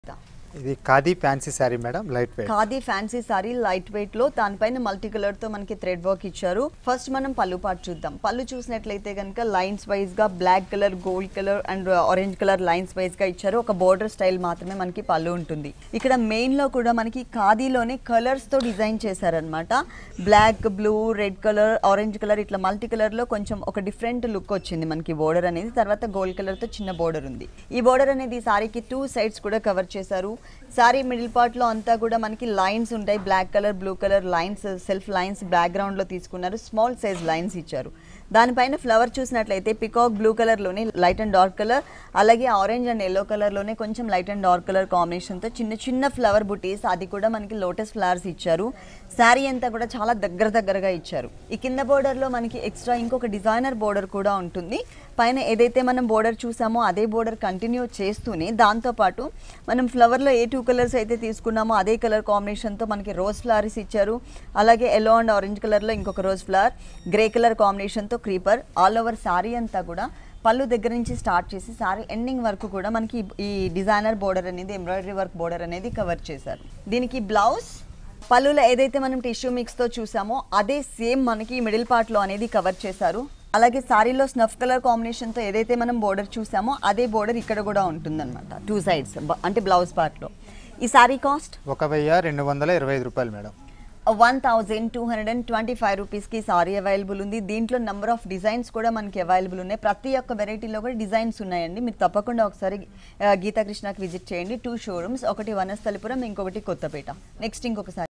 ఇది khadi fancy sari madam light weight khadi fancy sari light weight లో దానిపైన మల్టీ కలర్ తో మనకి థ్రెడ్ వర్క్ ఇచ్చారు ఫస్ట్ మనం పళ్ళు పాటు చూద్దాం పళ్ళు చూసినట్లయితే కనుక లైన్స్ వైజ్ గా black colour gold colour and orange colour lines wise గా ఇచ్చారు ఒక బోర్డర్ స్టైల్ మాత్రమే మనకి పళ్ళు ఉంటుంది ఇక్కడ మెయిన్ లో కూడా మనకి ఖాదీలోనే కలర్స్ తో డిజైన్ చేశారనమాట black blue red colour orange colour ఇట్లా మల్టీ కలర్ లో కొంచెం ఒక డిఫరెంట్ లుక్ వచ్చింది మనకి బోర్డర్ అనేది తర్వాత గోల్డ్ కలర్ తో చిన్న బోర్డర్ ఉంది ఈ బోర్డర్ అనేది ఈ సారీకి టూ సైడ్స్ కూడా కవర్ చేశారు సారీ మిడిల్ పార్ట్ లో అంతా కూడా మనకి లైన్స్ ఉంటాయి black colour blue colour lines self lines background లో తీసుకున్నారు స్మాల్ సైజ్ లైన్స్ ఇచ్చారు దానిపైన ఫ్లవర్ చూసినట్లయితే పికాక్ బ్లూ కలర్ లోనే లైట్ అండ్ డార్క్ కలర్ అలాగే ఆరెంజ్ అండ్ ఎల్లో కలర్ లోనే కొంచెం light and dark colour combination తో చిన్న చిన్న ఫ్లవర్ బుటీస్ అది కూడా మనకి లోటస్ ఫ్లవర్స్ ఇచ్చారు శారీ అంతా కూడా చాలా దగ్గర దగ్గరగా ఇచ్చారు ఈ కింద బోర్డర్ లో మనకి ఎక్స్ట్రా ఇంకొక డిజైనర్ బోర్డర్ కూడా ఉంటుంది పైన ఏదైతే మనం బోర్డర్ చూసామో అదే బోర్డర్ కంటిన్యూ చేస్తూనే దాంతోపాటు మనం ఫ్లవర్లో ఏ టూ కలర్స్ అయితే తీసుకున్నామో అదే కలర్ కాంబినేషన్తో మనకి రోజ్ ఫ్లవర్స్ ఇచ్చారు అలాగే ఎల్లో అండ్ ఆరెంజ్ కలర్లో ఇంకొక రోజ్ ఫ్లవర్ గ్రే కలర్ కాంబినేషన్తో క్రీపర్ ఆల్ ఓవర్ శారీ అంతా కూడా పళ్ళు దగ్గర నుంచి స్టార్ట్ చేసి సారీ ఎండింగ్ వరకు కూడా మనకి ఈ- ఈ డిజైనర్ బోర్డర్ అనేది ఎంబ్రాయిడరీ వర్క్ బోర్డర్ అనేది కవర్ చేశారు దీనికి బ్లౌజ్ పళ్ళులో ఏదైతే మనం టిష్యూ మిక్స్తో చూసామో అదే సేమ్ మనకి మిడిల్ పార్ట్లో అనేది కవర్ చేశారు అలాగే సారీలో స్నఫ్ కలర్ కాంబినేషన్తో ఏదైతే మనం బోర్డర్ చూసామో అదే బోర్డర్ ఇక్కడ కూడా ఉంటుందన్నమాట టూ సైడ్స్ అంటే బ్లౌజ్ పార్ట్లో ఈ సారీ కాస్ట్ ఒక వెయ్యి రెండు వందల ఇరవై ఐదు రూపాయలు madam one thousand two hundred and twenty five రూపీస్కి సారీ అవైలబుల్ ఉంది దీంట్లో నెంబర్ ఆఫ్ డిజైన్స్ కూడా మనకి అవైలబుల్ ఉన్నాయి ప్రతి ఒక్క వెరైటీలో కూడా డిజైన్స్ ఉన్నాయండి మీరు తప్పకుండా ఒకసారి ఆ, గీతా కృష్ణకి విజిట్ చేయండి టూ షోరూమ్స్ ఒకటి వనస్థలిపురం ఇంకొకటి కొత్తపేట నెక్స్ట్ ఇంకొకసారి